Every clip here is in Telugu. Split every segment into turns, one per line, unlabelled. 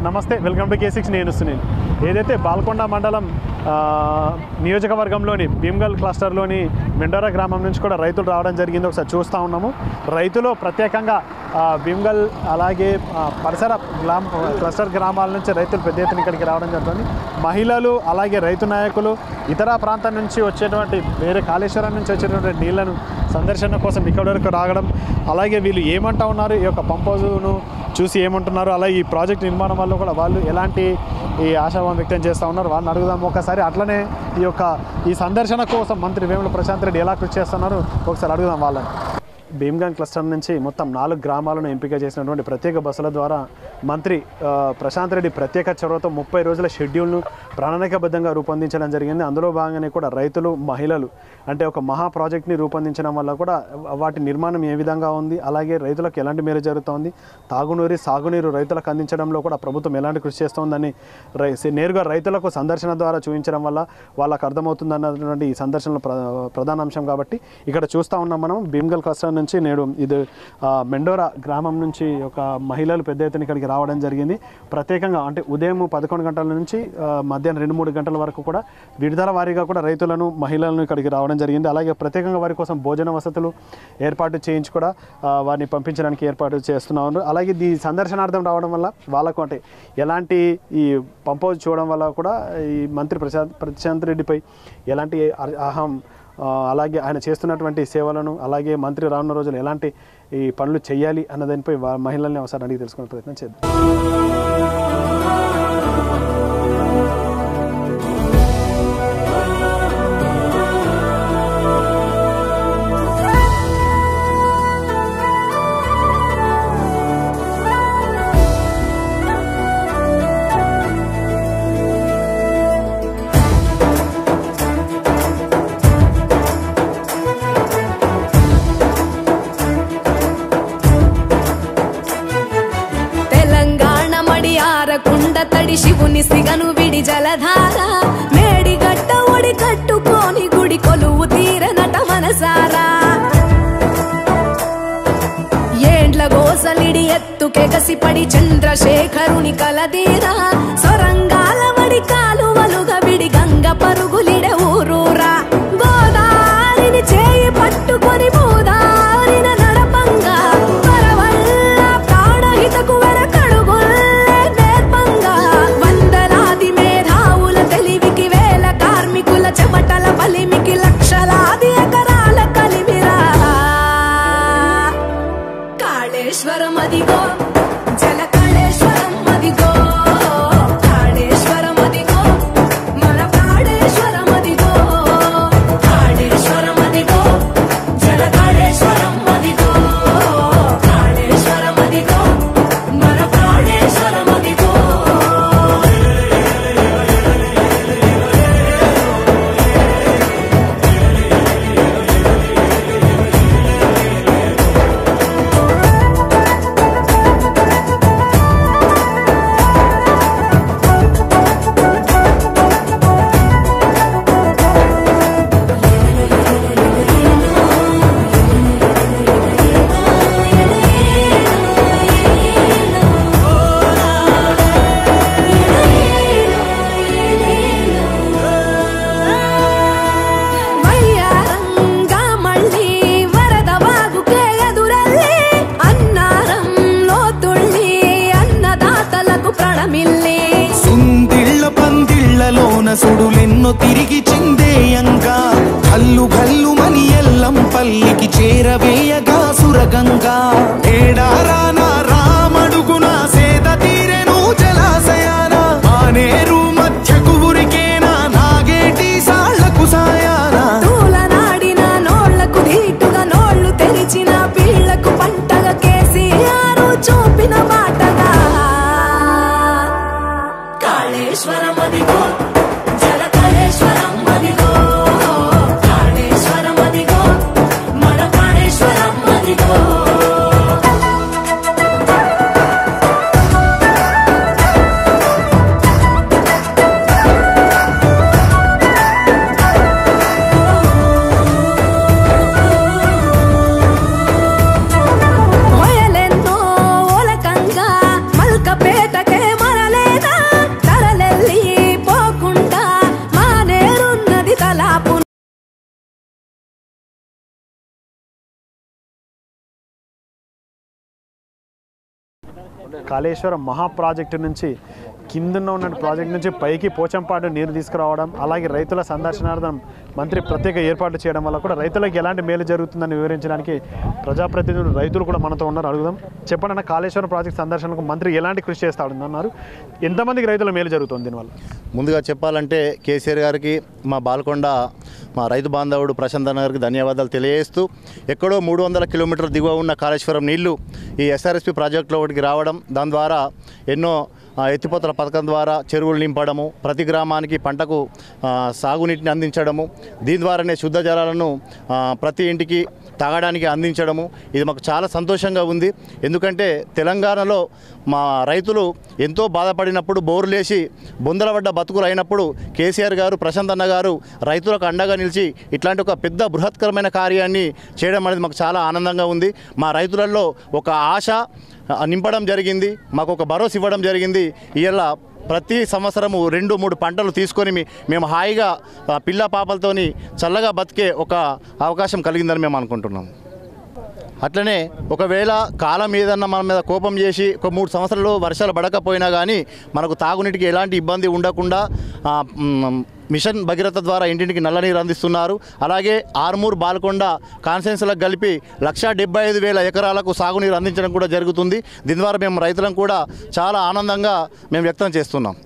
నమస్తే వెల్కమ్ టు కే సిక్స్ నేను సునీల్ ఏదైతే బాల్కొండ మండలం ఆ, నియోజకవర్గంలోని భీమ్గల్ క్లస్టర్లోని మెండోరా గ్రామం నుంచి కూడా రైతులు రావడం జరిగింది ఒకసారి చూస్తూ ఉన్నాము రైతులు ప్రత్యేకంగా ఆ, భీమ్గల్ అలాగే ఆ, పరిసర గ్రామ క్లస్టర్ గ్రామాల నుంచి రైతులు పెద్ద ఎత్తున ఇక్కడికి రావడం జరుగుతుంది మహిళలు అలాగే రైతు నాయకులు ఇతర ప్రాంతం నుంచి వచ్చేటువంటి వేరే కాళేశ్వరం నుంచి వచ్చేటువంటి నీళ్లను సందర్శన కోసం ఇక్కడ వరకు రావడం అలాగే వీళ్ళు ఏమంటా ఉన్నారు ఈ యొక్క పంపోజును చూసి ఏమంటున్నారు అలాగే ఈ ప్రాజెక్ట్ నిర్మాణం వల్ల కూడా వాళ్ళు ఎలాంటి ఈ ఆశాభావం వ్యక్తం చేస్తూ ఉన్నారు వాళ్ళని అడుగుదాం ఒకసారి అట్లనే ఈ యొక్క ఈ సందర్శన కోసం మంత్రి వేముల ప్రశాంత్ రెడ్డి ఎలా కృషి చేస్తున్నారు ఒకసారి అడుగుదాం వాళ్ళని భీమ్గంజ్ క్లస్టర్ నుంచి మొత్తం నాలుగు గ్రామాలను ఎంపిక చేసినటువంటి ప్రత్యేక బస్సుల ద్వారా మంత్రి ఆ, ప్రశాంత్ రెడ్డి ప్రత్యేక చొరవతో ముప్పై రోజుల షెడ్యూల్ను ప్రణాళికబద్ధంగా రూపొందించడం జరిగింది అందులో భాగంగానే కూడా రైతులు మహిళలు అంటే ఒక మహా ప్రాజెక్ట్ని రూపొందించడం వల్ల కూడా వాటి నిర్మాణం ఏ విధంగా ఉంది అలాగే రైతులకు ఎలాంటి మేలు జరుగుతోంది తాగునీరు సాగునీరు రైతులకు అందించడంలో కూడా ప్రభుత్వం ఎలాంటి కృషి చేస్తోందని రై నేరుగా రైతులకు సందర్శన ద్వారా చూపించడం వల్ల వాళ్ళకు అర్థమవుతుంది అన్నటువంటి ఈ సందర్శనలో ప్ర ప్రధాన అంశం కాబట్టి ఇక్కడ చూస్తూ ఉన్నాం మనం భీమ్గల్ క్లస్టర్ నుంచి నేడు ఇది ఆ, మెండోరా గ్రామం నుంచి ఒక మహిళలు పెద్ద ఎత్తున ఇక్కడికి రావడం జరిగింది ప్రత్యేకంగా అంటే ఉదయం పదకొండు గంటల నుంచి ఆ, మధ్యాహ్నం రెండు మూడు గంటల వరకు కూడా విడుదల వారీగా కూడా రైతులను మహిళలను ఇక్కడికి రావడం జరిగింది అలాగే ప్రత్యేకంగా వారి కోసం భోజన వసతులు ఏర్పాటు చేయించి కూడా ఆ, వారిని పంపించడానికి ఏర్పాటు చేస్తున్నాను అలాగే ఈ సందర్శనార్థం రావడం వల్ల వాళ్ళకు అంటే ఎలాంటి ఈ పంపోజ్ చూడడం వల్ల కూడా ఈ మంత్రి ప్రశాంత్ ప్రశాంత్ రెడ్డిపై ఎలాంటి అహ- అహం ఆ, అలాగే ఆయన చేస్తున్నటువంటి సేవలను అలాగే మంత్రి రానున్న రోజులు ఎలాంటి ఈ పనులు చేయాలి అన్న దానిపై వా- మహిళల్ని ఒకసారి అడిగి తెలుసుకునే ప్రయత్నం చేద్దాం
తెలంగాణ మడి ఆరకుండ తడి శివుని సిగను విడి జలధార మేడిగడ్డ ఒడి కట్టుకోని గుడి కొలువు తీరనట మనసారా ఏండ్ల గోసలిడి ఎత్తుకెగసిపడి చంద్రశేఖరుని కలదీరా సొరంగాల వడి కాలువలుగా విడి గంగ పరుగులిడ ఊరూరా గోదారిని చేయి పట్టుకొని భూదారిన నడపంగా వరవల్ల ప్రాణహితకు వెనకడుగుల్లే నేర్పంగా వందలాది మేధావుల తెలివికి వేల కార్మికుల చెమటల బలిమికి లక్షలాది ఎకరాల కలిమిరా కాళేశ్వరం అదిగో జల కాళేశ్వరం అదిగో కాళేశ్వరం అదిగో మన కాళేశ్వరం అదిగో కాళేశ్వరం అదిగో జల కాళేశ్వరం అదిగో కాళేశ్వరం అదిగో మన కాళేశ్వరం అదిగో వయ్యారంగా మళ్ళీ వరద వాగుకే ఎదురల్లి అన్నారంలో తుళ్ళి అన్నదాతలకు ప్రణమిల్లి
సుందిళ్ళ పందిళ్ళలోన సుడులెన్నో తిరిగి చిందేయంగా కల్లు కల్లు మని ఎల్లం పల్లికి చేరవేయగా సురగంగా ఏడారాన రామడుగున సేద తీరెను జలాశయాన మానేరు మధ్యకు ఉరికేనా నాగేటి సాళ్లకు సాయానా
తూలనాడిన నోళ్లకు ధీటుగా నోళ్లు తెరిచిన పీళ్లకు పంటగా కేసీఆర్ చూపిన బాటగా కాళేశ్వరం అదిగో జల కాళేశ్వరం అదిగో కాళేశ్వరం అదిగో మన కాళేశ్వరం అదిగో మొయలెన్నో ఒలకంగా మల్కపేటకే మరలే
కాళేశ్వరం మహా ప్రాజెక్టు నుంచి కిందన్న ఉన్న ప్రాజెక్ట్ నుంచి పైకి పోచంపాడు నీరు తీసుకురావడం అలాగే రైతుల సందర్శనార్థం మంత్రి ప్రత్యేక ఏర్పాట్లు చేయడం వల్ల కూడా రైతులకు ఎలాంటి మేలు జరుగుతుందని వివరించడానికి ప్రజాప్రతినిధులు రైతులు కూడా మనతో ఉన్నారు అడుగుదాం చెప్పండి అన్న కాళేశ్వరం ప్రాజెక్ట్ సందర్శనకు మంత్రి ఎలాంటి కృషి చేస్తాడు అన్నారు ఎంతమందికి రైతుల మేలు జరుగుతుంది దీనివల్ల
ముందుగా చెప్పాలంటే కేసీఆర్ గారికి మా బాల్కొండ మా రైతు బాంధవుడు ప్రశాంత్ అన్న గారికి ధన్యవాదాలు తెలియజేస్తూ ఎక్కడో మూడు వందల కిలోమీటర్ దిగువ ఉన్న కాళేశ్వరం నీళ్లు ఈ ఎస్ఆర్ఎస్పి ప్రాజెక్టులో ఒకటికి రావడం దాని ద్వారా ఎన్నో ఆ, ఎత్తిపోతల పథకం ద్వారా చెరువులు నింపడము ప్రతి గ్రామానికి పంటకు ఆ, సాగునీటిని అందించడము దీని ద్వారానే శుద్ధ జలాలను ఆ, ప్రతి ఇంటికి తాగడానికి అందించడము ఇది మాకు చాలా సంతోషంగా ఉంది ఎందుకంటే తెలంగాణలో మా రైతులు ఎంతో బాధపడినప్పుడు బోర్లేసి బొందలబడ్డ బతుకులు అయినప్పుడు కేసీఆర్ గారు ప్రశాంత్ అన్న గారు రైతులకు అండగా నిలిచి ఇట్లాంటి ఒక పెద్ద బృహత్కరమైన కార్యాన్ని చేయడం అనేది మాకు చాలా ఆనందంగా ఉంది మా రైతులలో ఒక ఆశ ఆ, నింపడం జరిగింది మాకు ఒక భరోసా ఇవ్వడం జరిగింది ఇలా ప్రతి సంవత్సరము రెండు మూడు పంటలు తీసుకొని మీ- మేము హాయిగా ఆ, పిల్ల పాపలతోని చల్లగా బతికే ఒక అవకాశం కలిగిందని మేము అనుకుంటున్నాం అట్లనే ఒకవేళ కాలం ఏదన్నా మన మీద కోపం చేసి ఒక మూడు సంవత్సరాలు వర్షాలు పడకపోయినా కానీ మనకు తాగునీటికి ఎలాంటి ఇబ్బంది ఉండకుండా ఆ, మ్, మిషన్ భగీరథ ద్వారా ఇంటింటికి నల్ల నీరు అందిస్తున్నారు అలాగే ఆర్మూర్ బాల్కొండ కాన్సెన్స్లకు కలిపి లక్షా డెబ్బై ఐదు వేల ఎకరాలకు సాగునీరు అందించడం కూడా జరుగుతుంది దీని ద్వారా మేము రైతులను కూడా చాలా ఆనందంగా మేము వ్యక్తం చేస్తున్నాం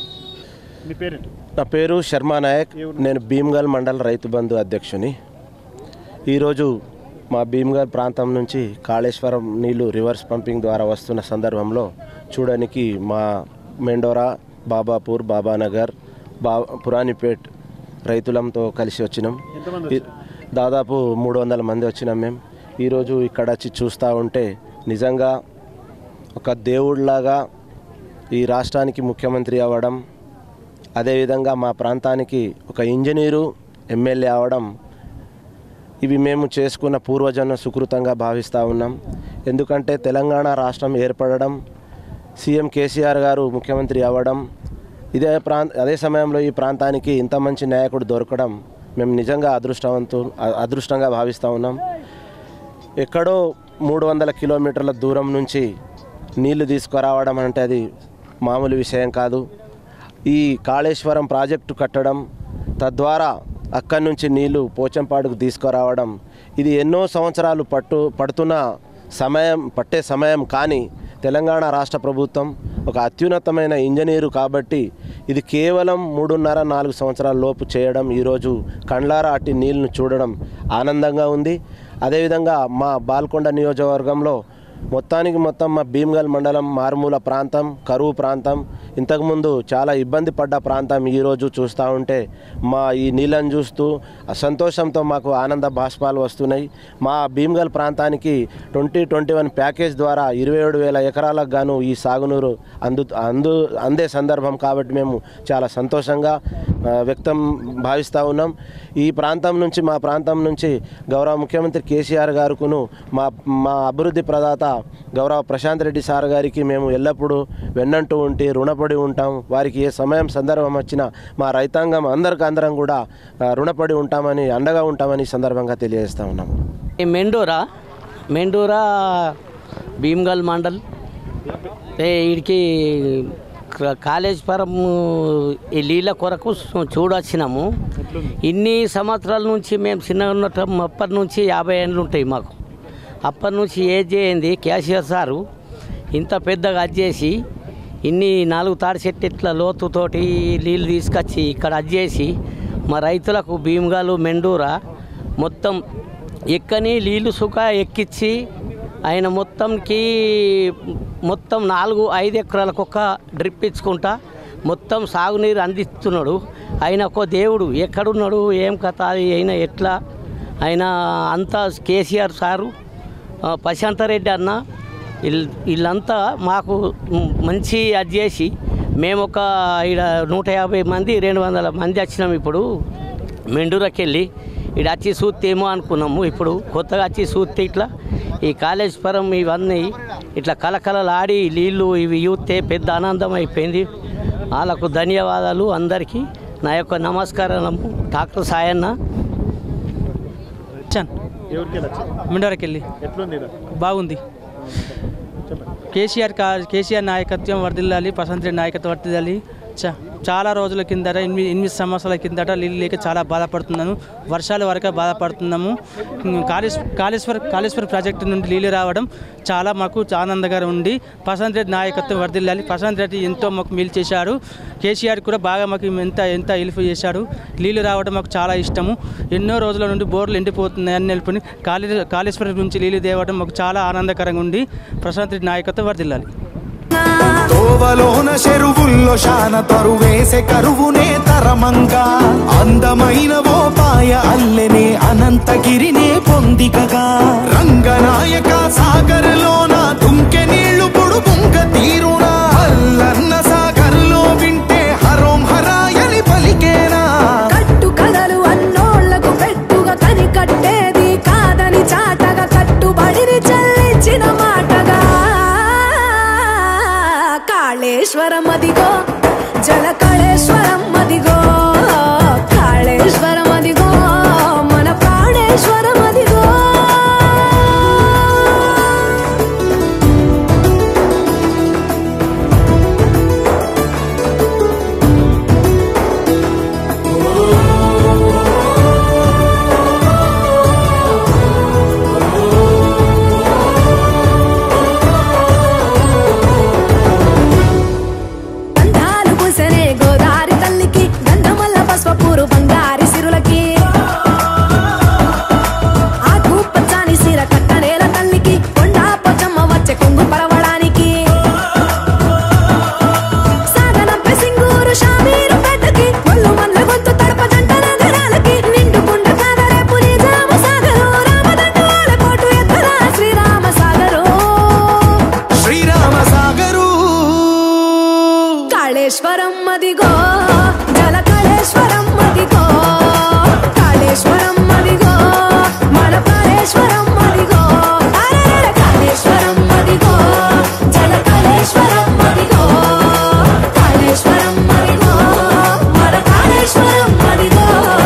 మీ పేరేంటి
నా పేరు శర్మా నాయక్ నేను భీమ్గల్ మండల రైతు బంధు అధ్యక్షుని ఈరోజు మా భీమ్గల్ ప్రాంతం నుంచి కాళేశ్వరం నీళ్లు రివర్స్ పంపింగ్ ద్వారా వస్తున్న సందర్భంలో చూడడానికి మా మెండోరా బాబాపూర్ బాబానగర్ బా పురాణిపేట్ రైతులంతో కలిసి వచ్చినాం ఈ- దాదాపు మూడు వందల మంది వచ్చినాం మేము ఈరోజు ఇక్కడ వచ్చి చూస్తూ ఉంటే నిజంగా ఒక దేవుడిలాగా ఈ రాష్ట్రానికి ముఖ్యమంత్రి అవ్వడం అదేవిధంగా మా ప్రాంతానికి ఒక ఇంజనీరు ఎమ్మెల్యే అవడం ఇవి మేము చేసుకున్న పూర్వజన్మ సుకృతంగా భావిస్తూ ఉన్నాం ఎందుకంటే తెలంగాణ రాష్ట్రం ఏర్పడడం సీఎం కేసీఆర్ గారు ముఖ్యమంత్రి అవ్వడం ఇదే ప్రాంత అదే సమయంలో ఈ ప్రాంతానికి ఇంత మంచి నాయకుడు దొరకడం మేము నిజంగా అదృష్టవంతు అ- అదృష్టంగా భావిస్తూ ఉన్నాం ఎక్కడో మూడు వందల కిలోమీటర్ల దూరం నుంచి నీళ్లు తీసుకురావడం అంటే అది మామూలు విషయం కాదు ఈ కాళేశ్వరం ప్రాజెక్టు కట్టడం తద్వారా అక్కడి నుంచి నీళ్లు పోచంపాడుకు తీసుకురావడం ఇది ఎన్నో సంవత్సరాలు పట్టు పడుతున్న సమయం పట్టే సమయం కానీ తెలంగాణ రాష్ట్ర ప్రభుత్వం ఒక అత్యున్నతమైన ఇంజనీరు కాబట్టి ఇది కేవలం మూడున్నర నాలుగు సంవత్సరాల లోపు చేయడం ఈరోజు కండ్లారా అట్టి నీళ్ళను చూడడం ఆనందంగా ఉంది అదేవిధంగా మా బాల్కొండ నియోజకవర్గంలో మొత్తానికి మొత్తం మా భీమ్గల్ మండలం మారుమూల ప్రాంతం కరువు ప్రాంతం ఇంతకుముందు చాలా ఇబ్బంది పడ్డ ప్రాంతం ఈరోజు చూస్తూ ఉంటే మా ఈ నీళ్ళని చూస్తూ ఆ సంతోషంతో మాకు ఆనంద బాష్పాలు వస్తున్నాయి మా భీమ్గల్ ప్రాంతానికి ట్వంటీ ట్వంటీ వన్ ప్యాకేజ్ ద్వారా ఇరవై ఏడు వేల ఎకరాలకు గాను ఈ సాగునీరు అందు అందు అందే సందర్భం కాబట్టి మేము చాలా సంతోషంగా ఆ, వ్యక్తం భావిస్తూ ఉన్నాం ఈ ప్రాంతం నుంచి మా ప్రాంతం నుంచి గౌరవ ముఖ్యమంత్రి కేసీఆర్ గారుకును మా మా అభివృద్ధి ప్రదాత గౌరవ ప్రశాంత్ రెడ్డి సార్ గారికి మేము ఎల్లప్పుడూ వెన్నంటూ ఉండి రుణపడి ఉంటాం వారికి ఏ సమయం సందర్భం వచ్చినా మా రైతాంగం అందరికి అందరం కూడా ఆ, రుణపడి ఉంటామని అండగా ఉంటామని ఈ సందర్భంగా తెలియజేస్తా ఉన్నాం
ఈ మెండూరా మెండూరా భీమ్గల్ మండల్ ఏ వీడికి క- కాళేశ్వరం ఈ నీళ్ళ కొరకు చూ- చూడొచ్చినాము ఇన్ని సంవత్సరాల నుంచి మేము చిన్నగా ఉన్నట్టు అప్పటి నుంచి యాభై ఏళ్ళు ఉంటాయి మాకు అప్పటి నుంచి ఏజ్ చేయింది క్యాషియర్ సారు ఇంత పెద్దగా అజ్జేసి ఇన్ని నాలుగు తాడి చెట్టు ఇట్లా లోతుతోటి నీళ్ళు తీసుకొచ్చి ఇక్కడ అజ్జేసి మా రైతులకు భీమ్గాలు మెండూరా మొత్తం ఎక్కని నీళ్ళు సుఖ ఎక్కించి ఆయన మొత్తంకి మొత్తం నాలుగు ఐదు ఎకరాలకు ఒక డ్రిప్ ఇచ్చుకుంటా మొత్తం సాగునీరు అందిస్తున్నాడు ఆయన ఒక దేవుడు ఎక్కడున్నాడు ఏం కథ అది అయినా ఎట్లా ఆయన అంతా కేసీఆర్ సారు ఆ, ప్రశాంతరెడ్డి అన్న వీళ్ళ- వీళ్ళంతా మాకు మ్, మంచి అది చేసి మేము ఒక ఈడ నూట యాభై మంది రెండు వందల మంది వచ్చినాం ఇప్పుడు మెండూరకి వెళ్ళి ఇడ వచ్చి చూస్తే ఏమో అనుకున్నాము ఇప్పుడు కొత్తగా వచ్చి చూస్తే ఇట్లా ఈ కాళేశ్వరం ఇవన్నీ ఇట్లా కలకలలాడి నీళ్ళు ఇవి చూస్తే పెద్ద ఆనందం అయిపోయింది వాళ్ళకు ధన్యవాదాలు అందరికీ నా యొక్క నమస్కారము డాక్టర్ సాయన్న
వచ్చాను
ఎవరికి వెళ్ళచ్చు
మిండోరకి వెళ్ళి
ఎట్లుంది ఈడ?
బాగుంది కేసీఆర్ కా కేసీఆర్ నాయకత్వం వర్దిల్లాలి ప్రశాంత్ రెడ్డి నాయకత్వం వర్దిల్లాలి చా చాలా రోజుల కిందట ఎనిమిది ఎనిమిది సంవత్సరాల కిందట నీళ్ళు లేక చాలా బాధపడుతున్నాను వర్షాల వరకు బాధపడుతున్నాము ఉమ్, కాళేశ్ కాళేశ్వర్ కాళేశ్వర్ ప్రాజెక్టు నుండి నీళ్ళు రావడం చాలా మాకు ఆనందంగా ఉంది ప్రశాంత్ రెడ్డి నాయకత్వం వర్దిల్లాలి ప్రశాంత్ రెడ్డి ఎంతో మాకు మేలు చేశాడు కేసీఆర్ కూడా బాగా మాకు ఎంత ఎంత హెల్ప్ చేశాడు నీళ్ళు రావడం మాకు చాలా ఇష్టము ఎన్నో రోజుల నుండి బోర్లు ఎండిపోతున్నాయని నిలుపుని కాళే కాళేశ్వరం నుంచి నీళ్ళు తేవడం మాకు చాలా ఆనందకరంగా ఉంది ప్రశాంత్ రెడ్డి నాయకత్వం వర్దిల్లాలి
తోవలోన చెరువుల్లో శాన తరువేసే కరువునే తరమంగా అందమైన ఓ పాయ అల్లెనే అనంతగిరినే పొందికగా రంగనాయక సాగర్లోన దుంకె నీళ్లు పొడుగుంక తీరునా అల్లన్న సాగర్లో వింటే హరోం హరాయని పలికేనా
కట్టు కథలు అన్నోళ్లకు పెట్టుగా కని కట్టేది కాదని చాటగా కట్టుబడిని చెల్లించిన మాటగా కాళేశ్వరం అదిగో జల కాళేశ్వరం అదిగో కాళేశ్వరం అదిగో మన ప్రాణేశ్వరం అదిగో గంధాలు పూసనే గోదారి తల్లికి గంధమల్ల పసుపూరు బంగారి సిరులకి ఆకు పచ్చని సిర కట్టనేల తల్లికి కొండా పొచ్చమ్మ వచ్చే కొంగు పరవడానికి సాగనంపే సింగూరు షామీరు పెట్టకి ఒళ్ళు మంద గొంతు తడప జంట నగరాలకి నిండుకుండ కాదరే పురి జామ సాగరు రామదండాల కోటు ఎత్తరా శ్రీరామ సాగరు
శ్రీరామ సాగరు
కాళేశ్వరం అదిగో జల కాళేశ్వరం అదిగో కాళేశ్వరం అదిగో మన కాళేశ్వరం అదిగో అరెరెరె కాళేశ్వరం అదిగో జల కాళేశ్వరం అదిగో కాళేశ్వరం అదిగో మన కాళేశ్వరం అదిగో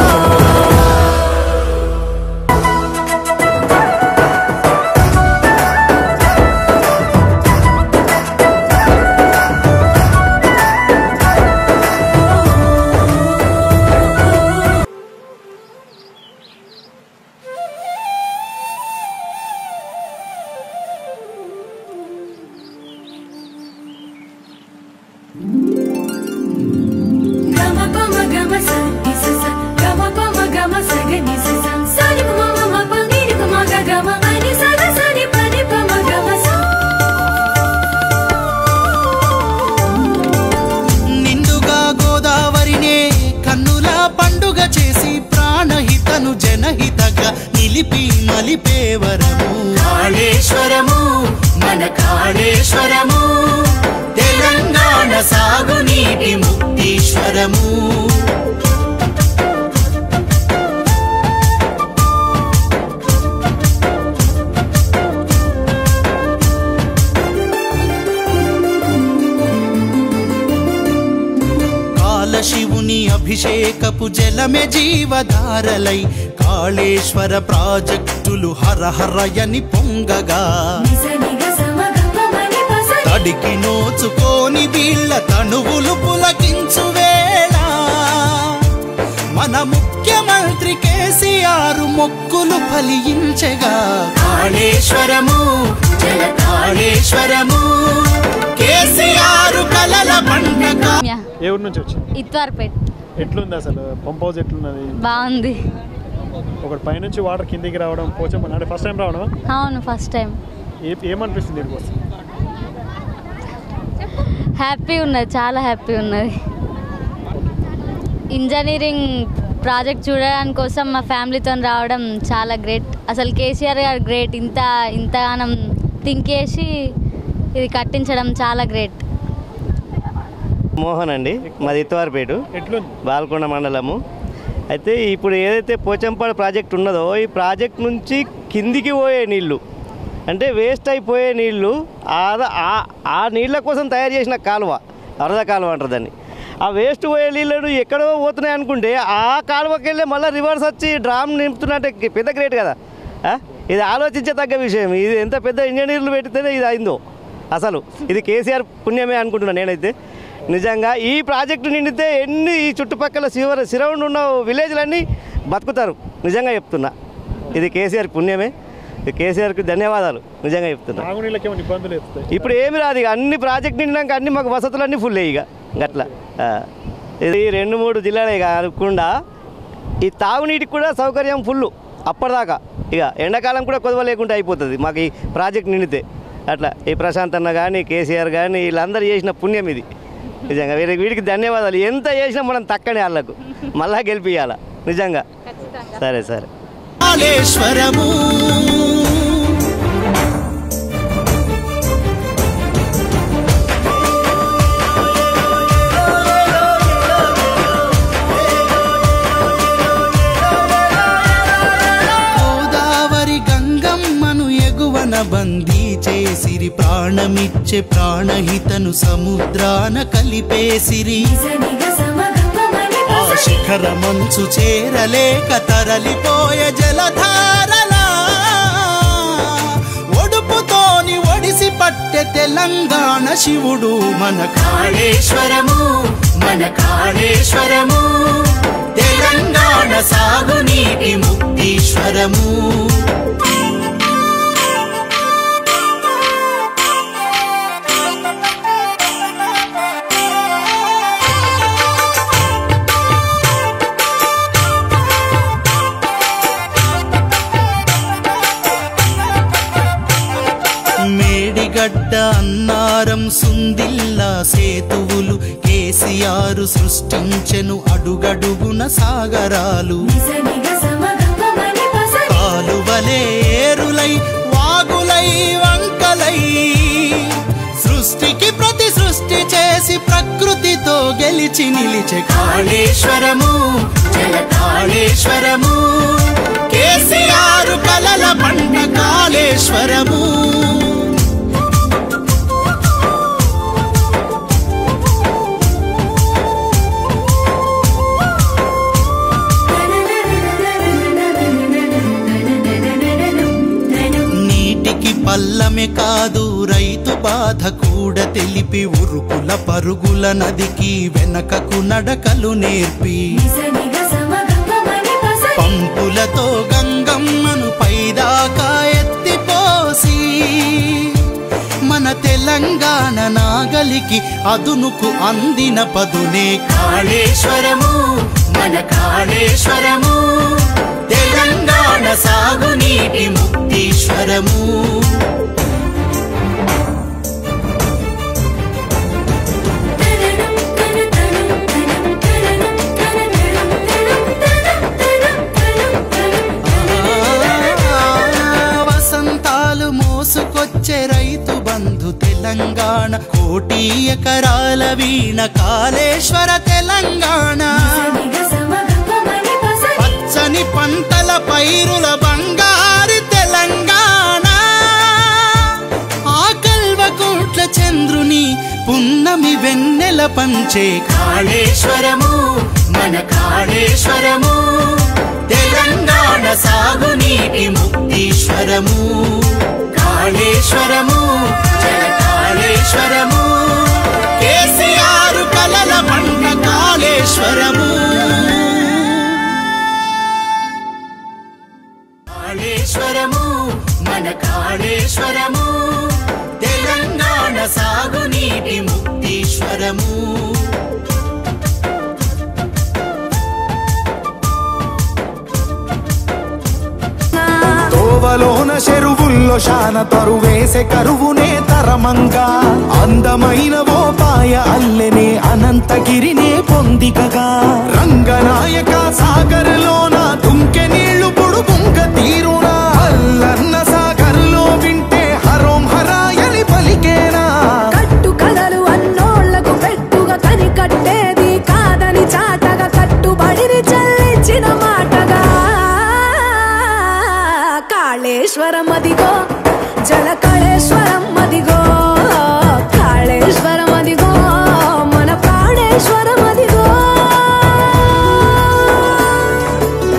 గమ పమ గమ స ని స స గమ పమ గమ స గ ని స స స ని పమ మమ ప ని ని పమ గ గమ మ ని స గ స ని ప ని పమ గమ స
నిండుగా గోదావరినే కన్నుల పండుగ చేసి ప్రాణహితను జనహితగా నిలిపి మలిపేవరము
కాళేశ్వరము మన కాళేశ్వరము
తెలంగాణ సాగునీటి ముక్తీశ్వరము కాలశివుని అభిషేకపు జలమే జీవధారలై కాళేశ్వర ప్రాజెక్టులు హరహరయని పొంగగా
ని స ని గ స మ గ ప మ ని ప స ని
తడికి నోచుకోని వీళ్ళ తనువులు పులకించు వేళ మన ముఖ్యమంత్రి కేసీఆర్ మొక్కులు ఫలించగా కాళేశ్వరము జల కాళేశ్వరము కేసీఆర్ కలల పండగ
ఏ ఊరు నుంచి వచ్చి
ఇత్వార్పేట్
ఎట్లుంది అసలు పంప్ హౌస్ ఎట్లున్నది
బాగుంది
ఒకటి పైనుంచి వాటర్ కిందికి రావడం పోచమ్మ అంటే ఫస్ట్ టైం రావడం
అవును ఫస్ట్ టైం
ఏ ఏమనిపిస్తుంది దీనికి వస్తే
హ్యాపీ ఉన్నది చాలా హ్యాపీ ఉన్నది ఇంజనీరింగ్ ప్రాజెక్ట్ చూడడానికి కోసం మా ఫ్యామిలీతో రావడం చాలా గ్రేట్ అసలు కేసీఆర్ గారు గ్రేట్ ఇంత ఇంతగానం థింక్ చేసి ఇది కట్టించడం చాలా గ్రేట్
మోహన్ అండి మాది ఇత్తవారిపేట
ఎట్లుంది
బాల్కొండ మండలము అయితే ఇప్పుడు ఏదైతే పోచంపాడు ప్రాజెక్ట్ ఉన్నదో ఈ ప్రాజెక్ట్ నుంచి కిందికి పోయే నీళ్లు అంటే వేస్ట్ అయిపోయే నీళ్లు ఆద ఆ- ఆ నీళ్ళ కోసం తయారు చేసిన కాలువ వరద కాలువ అంటారు దాన్ని ఆ వేస్ట్ పోయే నీళ్ళు ఎక్కడో పోతున్నాయి అనుకుంటే ఆ కాలువకి వెళ్ళి మళ్ళీ రివర్స్ వచ్చి డ్రామ్ నింపుతున్నట్టే పెద్ద గ్రేట్ కదా ఆ? ఇది ఆలోచించే తగ్గ విషయం ఇది ఎంత పెద్ద ఇంజనీర్లు పెట్టితేనే ఇది అయిందో అసలు ఇది కేసీఆర్ పుణ్యమే అనుకుంటున్నాను నేనైతే నిజంగా ఈ ప్రాజెక్టు నిండితే ఎన్ని ఈ చుట్టుపక్కల శివ సిరౌండ్ ఉన్న విలేజ్లన్నీ బతుకుతారు నిజంగా చెప్తున్నా ఇది కేసీఆర్ పుణ్యమే ఇది కేసీఆర్కి ధన్యవాదాలు నిజంగా చెప్తున్నా
తాగునీళ్ళకి ఏమైనా ఇబ్బందులు ఎత్తుతాయి
ఇప్పుడు ఏమి రాదు ఇక అన్ని ప్రాజెక్ట్ నిండినాక అన్ని మాకు వసతులు అన్నీ ఫుల్ ఇక గట్ల ఆ. ఇది రెండు మూడు జిల్లాలే కాకుండా ఈ తాగునీటికి కూడా సౌకర్యం ఫుల్ అప్పటిదాకా ఇక ఎండాకాలం కూడా కొదవ లేకుండా అయిపోతుంది మాకు ఈ ప్రాజెక్ట్ నిండితే అట్లా ఈ ప్రశాంత్ అన్న కానీ కేసీఆర్ కానీ వీళ్ళందరూ చేసిన పుణ్యం ఇది నిజంగా వీరికి వీడికి ధన్యవాదాలు ఎంత చేసినా మనం తక్కనే వాళ్ళకు మళ్ళా గెలిపియాల నిజంగా సరే సరే
కాళేశ్వరము గోదావరి గంగమ్మను ఎగువన బందీ చేసిరి ప్రాణమిచ్చే ప్రాణహితను సముద్రాన కలిపేసిరి ఆ శిఖర మంచు చేరలేక తరలిపోయే జలధారలా ఒడుపుతోని ఒడిసి పట్టె తెలంగాణ శివుడు మన కాళేశ్వరము మన కాళేశ్వరము తెలంగాణ సాగునీటి ముక్తీశ్వరము మేడిగడ్డ అన్నారం సుందిల్లా సేతువులు కేసీఆర్ సృష్టించెను అడుగడుగున సాగరాలు కాలువలే ఏరులై వాగులై వంకలై సృష్టికి ప్రతి సృష్టి చేసి ప్రకృతితో గెలిచి నిలిచే కాళేశ్వరము జల కాళేశ్వరము కేసీఆర్ కలల పంట కాళేశ్వరము నీటికి పల్లమే కాదు రైతు బాధ కూడా తెలిపి ఉరుకుల పరుగుల నదికి వెనకకు నడకలు నేర్పి పంపులతో గంగమ్మను పైదాకా ఎత్తిపోసి మన తెలంగాణ నాగలికి అదునుకు అందిన పదునే కాళేశ్వరము మన కాళేశ్వరము తెలంగాణ సాగునీటి ముక్తీశ్వరము వసంతాలు మోసుకొచ్చే రైతు బంధు తెలంగాణ కోటి ఎకరాల వీణ కాళేశ్వర తెలంగాణ పచ్చని పంటల పైరుల బంగారు తెలంగాణ ఆ కల్వకోట్ల చంద్రుని పున్నమి వెన్నెల పంచే కాళేశ్వరము మన కాళేశ్వరము తెలంగాణ సాగునీటి ముక్తీశ్వరము కాళేశ్వరము జల కాళేశ్వరము కేసీఆర్ కలల పంట కాళేశ్వరము కాళేశ్వరము మన కాళేశ్వరము తెలంగాణ సాగునీటి ముక్తీశ్వరము
తోవలోన చెరువుల్లో శాన తరువేసే కరువునే తరమంగా అందమైన ఓ పాయ అల్లెనే అనంతగిరినే పొందికగా రంగనాయక సాగర్లోన దుంకె నీళ్లు పొడుగుంక తీరునా అల్లన్న సాగర్లో వింటే హరోం హరాయని పలికేనా
కట్టు కథలు అన్నోళ్లకు పెట్టుగా కని కట్టేది కాదని చాటగా కట్టుబడిని చెల్లించిన మాటగా కాళేశ్వరం అదిగో జల కాళేశ్వరం అదిగో కాళేశ్వరం అదిగో మన ప్రాణేశ్వరం అదిగో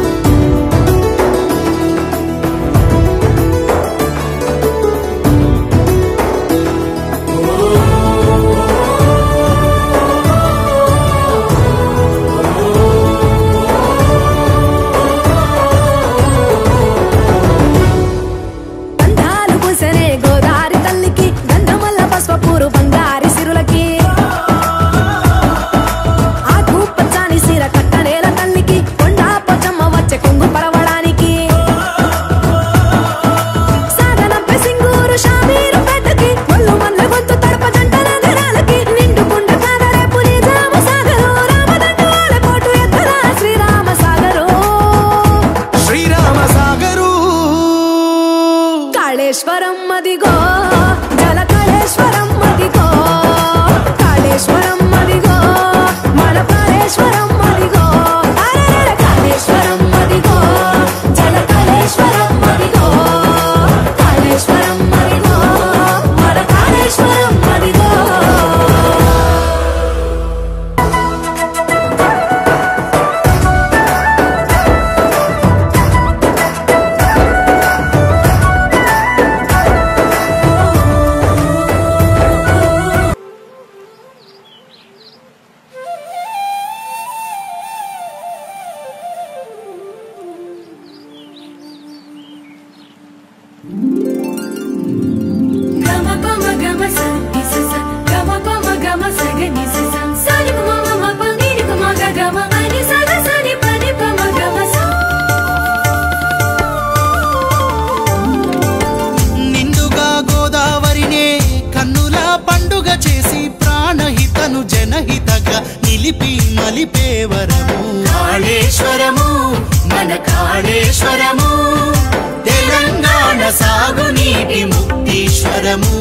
చల్లగా నిలిపి మలిపే వరము కాళేశ్వరము మన కాళేశ్వరము తెలంగాణ సాగునీటి ముక్తీశ్వరము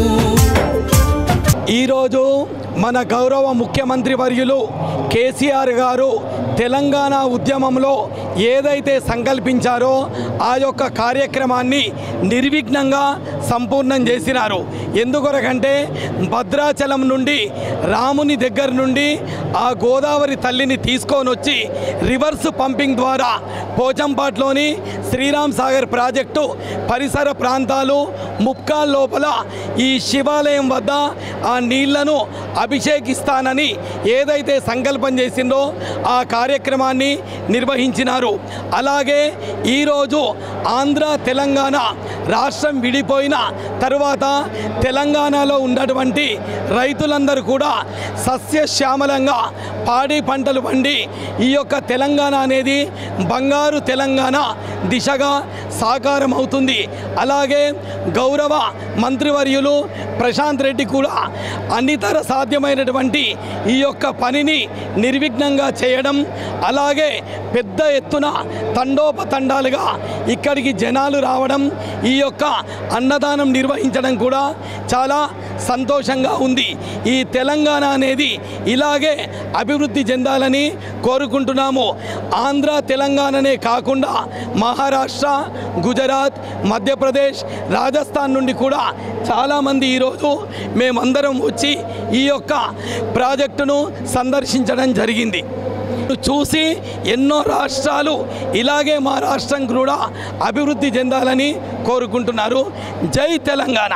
ఈరోజు మన గౌరవ ముఖ్యమంత్రి వర్యులు కేసీఆర్ గారు తెలంగాణ ఉద్యమంలో ఏదైతే సంకల్పించారో ఆ యొక్క కార్యక్రమాన్ని నిర్విఘ్నంగా సంపూర్ణం చేసినారు ఎందుకొరకంటే భద్రాచలం నుండి రాముని దగ్గర నుండి ఆ గోదావరి తల్లిని తీసుకొని వచ్చి రివర్స్ పంపింగ్ ద్వారా పోచంపాట్లోని శ్రీరామ్ సాగర్ ప్రాజెక్టు పరిసర ప్రాంతాలు ముక్కాల్ లోపల ఈ శివాలయం వద్ద ఆ నీళ్లను అభిషేకిస్తానని ఏదైతే సంకల్పం చేసిందో ఆ కార్యక్రమాన్ని నిర్వహించినారు అలాగే ఈరోజు ఆంధ్ర తెలంగాణ రాష్ట్రం విడిపోయిన తరువాత తెలంగాణలో ఉన్నటువంటి రైతులందరూ కూడా సస్యశ్యామలంగా పాడి పంటలు పండి ఈ యొక్క తెలంగాణ అనేది బంగారు తెలంగాణ దిశగా సాకారం అవుతుంది అలాగే గౌరవ మంత్రివర్యులు ప్రశాంత్ రెడ్డి కూడా అన్నితర సాధ్యమైనటువంటి ఈ యొక్క పనిని నిర్విఘ్నంగా చేయడం అలాగే పెద్ద ఎత్తున తండోపతండాలుగా ఇక్కడికి జనాలు రావడం ఈ యొక్క అన్నదానం నిర్వహించడం కూడా చాలా సంతోషంగా ఉంది ఈ తెలంగాణ అనేది ఇలాగే అభివృద్ధి చెందాలని కోరుకుంటున్నాము ఆంధ్ర తెలంగాణనే కాకుండా మహారాష్ట్ర గుజరాత్ మధ్యప్రదేశ్ రాజస్థాన్ నుండి కూడా చాలామంది ఈరోజు మేమందరం వచ్చి ఈ యొక్క ప్రాజెక్టును సందర్శించడం జరిగింది చూసి ఎన్నో రాష్ట్రాలు ఇలాగే మా రాష్ట్రం కూడా అభివృద్ధి చెందాలని కోరుకుంటున్నారు జై తెలంగాణ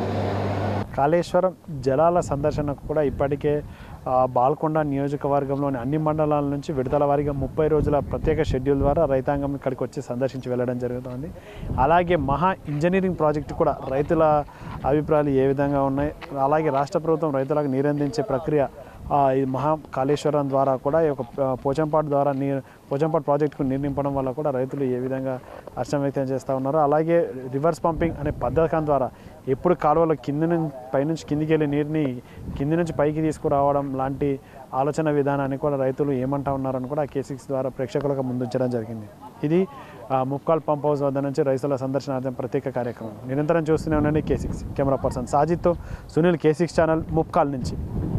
కాళేశ్వరం జలాల సందర్శనకు కూడా ఇప్పటికే ఆ, బాల్కొండ నియోజకవర్గంలోని అన్ని మండలాల నుంచి విడతల వారీగా ముప్పై రోజుల ప్రత్యేక షెడ్యూల్ ద్వారా రైతాంగం ఇక్కడికి వచ్చి సందర్శించి వెళ్ళడం జరుగుతుంది అలాగే మహా ఇంజనీరింగ్ ప్రాజెక్టు కూడా రైతుల అభిప్రాయాలు ఏ విధంగా ఉన్నాయి అలాగే రాష్ట్ర ప్రభుత్వం రైతులకు నీరందించే ప్రక్రియ ఆ, ఈ మహా కాళేశ్వరం ద్వారా కూడా ఈ యొక్క ఆ, పోచంపాడు ద్వారా నీరు పోచంపాడు ప్రాజెక్టుకు నీరు నింపడం వల్ల కూడా రైతులు ఏ విధంగా హర్షం వ్యక్తం చేస్తూ ఉన్నారు అలాగే రివర్స్ పంపింగ్ అనే పథకం ద్వారా ఎప్పుడు కాలువలో కింది నుంచి పైనుంచి కిందికి వెళ్ళి నీరుని కింది నుంచి పైకి తీసుకురావడం లాంటి ఆలోచన విధానాన్ని కూడా రైతులు ఏమంటా ఉన్నారని కూడా కే సిక్స్ ద్వారా ప్రేక్షకులకు ముందుంచడం జరిగింది ఇది ఆ, ముక్కాల్ పంప్ హౌస్ వద్ద నుంచి రైతుల సందర్శనార్థం ప్రత్యేక కార్యక్రమం నిరంతరం చూస్తూనే ఉండండి కే సిక్స్ కెమెరా పర్సన్ సాజిత్తో సునీల్ కే సిక్స్ ఛానల్ ముక్కాల్ నుంచి